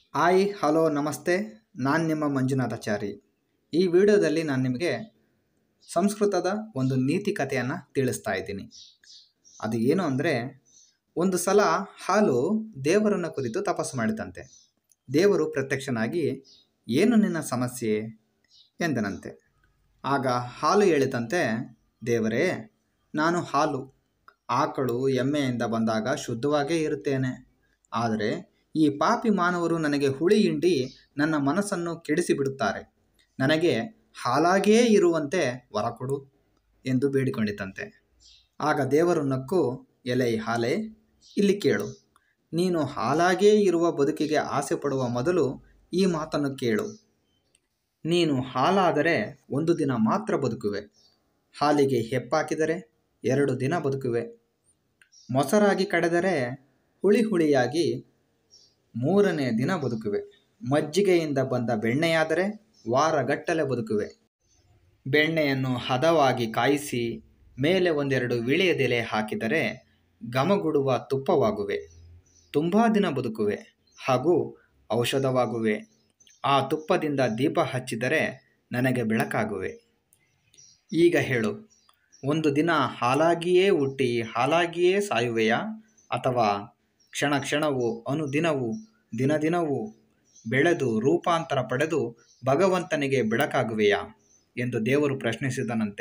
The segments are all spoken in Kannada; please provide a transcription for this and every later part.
ಹಾಯ್ ಹಲೋ ನಮಸ್ತೆ ನಾನು ನಿಮ್ಮ ಮಂಜುನಾಥಾಚಾರಿ ಈ ವಿಡಿಯೋದಲ್ಲಿ ನಾನು ನಿಮಗೆ ಸಂಸ್ಕೃತದ ಒಂದು ನೀತಿ ಕಥೆಯನ್ನು ತಿಳಿಸ್ತಾ ಇದ್ದೀನಿ ಅದು ಏನು ಅಂದರೆ ಒಂದು ಸಲ ಹಾಲು ದೇವರನ್ನು ಕುರಿತು ತಪಸ್ಸು ಮಾಡಿದಂತೆ ದೇವರು ಪ್ರತ್ಯಕ್ಷನಾಗಿ ಏನು ನಿನ್ನ ಸಮಸ್ಯೆ ಎಂದನಂತೆ ಆಗ ಹಾಲು ಹೇಳಿದಂತೆ ದೇವರೇ ನಾನು ಹಾಲು ಆಕಳು ಎಮ್ಮೆಯಿಂದ ಬಂದಾಗ ಶುದ್ಧವಾಗೇ ಇರುತ್ತೇನೆ ಆದರೆ ಈ ಪಾಪಿ ಮಾನವರು ನನಗೆ ಹುಳಿ ಹಿಂಡಿ ನನ್ನ ಮನಸ್ಸನ್ನು ಕೆಡಿಸಿಬಿಡುತ್ತಾರೆ ನನಗೆ ಹಾಲಾಗೇ ಇರುವಂತೆ ವರ ಕೊಡು ಎಂದು ಬೇಡಿಕೊಂಡಿತಂತೆ ಆಗ ದೇವರು ನಕ್ಕು ಎಲೆ ಹಾಲೆ ಇಲ್ಲಿ ಕೇಳು ನೀನು ಹಾಲಾಗೇ ಇರುವ ಬದುಕಿಗೆ ಆಸೆ ಪಡುವ ಮೊದಲು ಈ ಮಾತನ್ನು ಕೇಳು ನೀನು ಹಾಲಾದರೆ ಒಂದು ದಿನ ಮಾತ್ರ ಬದುಕುವೆ ಹಾಲಿಗೆ ಹೆಪ್ಪಾಕಿದರೆ ಎರಡು ದಿನ ಬದುಕುವೆ ಮೊಸರಾಗಿ ಕಡೆದರೆ ಹುಳಿ ಹುಳಿಯಾಗಿ ಮೂರನೇ ದಿನ ಬದುಕುವೆ ಮಜ್ಜಿಗೆಯಿಂದ ಬಂದ ಬೆಣ್ಣೆಯಾದರೆ ವಾರಗಟ್ಟಲೆ ಬದುಕುವೆ ಬೆಣ್ಣೆಯನ್ನು ಹದವಾಗಿ ಕಾಯಿಸಿ ಮೇಲೆ ಒಂದೆರಡು ವಿಳೆಯದೆಲೆ ಹಾಕಿದರೆ ಘಮಗುಡುವ ತುಪ್ಪವಾಗುವೆ ತುಂಬ ದಿನ ಬದುಕುವೆ ಹಾಗೂ ಔಷಧವಾಗುವೆ ಆ ತುಪ್ಪದಿಂದ ದೀಪ ಹಚ್ಚಿದರೆ ನನಗೆ ಬೆಳಕಾಗುವೆ ಈಗ ಹೇಳು ಒಂದು ದಿನ ಹಾಲಾಗಿಯೇ ಹುಟ್ಟಿ ಹಾಲಾಗಿಯೇ ಸಾಯುವೆಯಾ ಅಥವಾ ಕ್ಷಣ ಕ್ಷಣವೂ ಅನುದಿನವೂ ದಿನದಿನವೂ ಬೆಳೆದು ರೂಪಾಂತರ ಪಡೆದು ಭಗವಂತನಿಗೆ ಬೆಳಕಾಗುವೆಯಾ ಎಂದು ದೇವರು ಪ್ರಶ್ನಿಸಿದನಂತೆ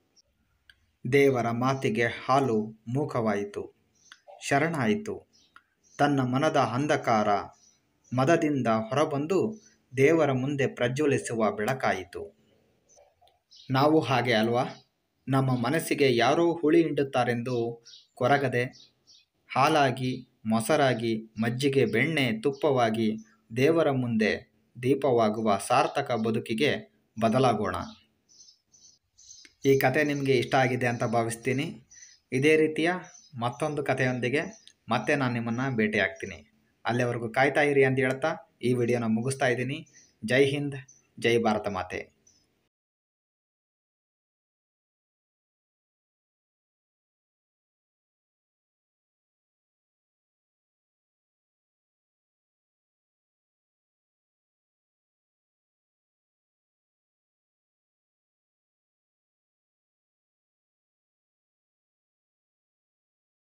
ದೇವರ ಮಾತಿಗೆ ಹಾಲು ಮೂಕವಾಯಿತು ಶರಣಾಯಿತು ತನ್ನ ಮನದ ಅಂಧಕಾರ ಮದದಿಂದ ಹೊರಬಂದು ದೇವರ ಮುಂದೆ ಪ್ರಜ್ವಲಿಸುವ ಬೆಳಕಾಯಿತು ನಾವು ಹಾಗೆ ಅಲ್ವಾ ನಮ್ಮ ಮನಸ್ಸಿಗೆ ಯಾರೋ ಹುಳಿ ಹಿಂಡುತ್ತಾರೆಂದು ಕೊರಗದೆ ಹಾಲಾಗಿ ಮೊಸರಾಗಿ ಮಜ್ಜಿಗೆ ಬೆಣ್ಣೆ ತುಪ್ಪವಾಗಿ ದೇವರ ಮುಂದೆ ದೀಪವಾಗುವ ಸಾರ್ಥಕ ಬದುಕಿಗೆ ಬದಲಾಗೋಣ ಈ ಕತೆ ನಿಮಗೆ ಇಷ್ಟ ಆಗಿದೆ ಅಂತ ಭಾವಿಸ್ತೀನಿ ಇದೇ ರೀತಿಯ ಮತ್ತೊಂದು ಕಥೆಯೊಂದಿಗೆ ಮತ್ತೆ ನಾನು ನಿಮ್ಮನ್ನು ಭೇಟಿ ಆಗ್ತೀನಿ ಅಲ್ಲಿವರೆಗೂ ಕಾಯ್ತಾ ಇರಿ ಅಂತ ಹೇಳ್ತಾ ಈ ವಿಡಿಯೋನ ಮುಗಿಸ್ತಾ ಇದ್ದೀನಿ ಜೈ ಹಿಂದ್ ಜೈ ಭಾರತ ಮಾತೆ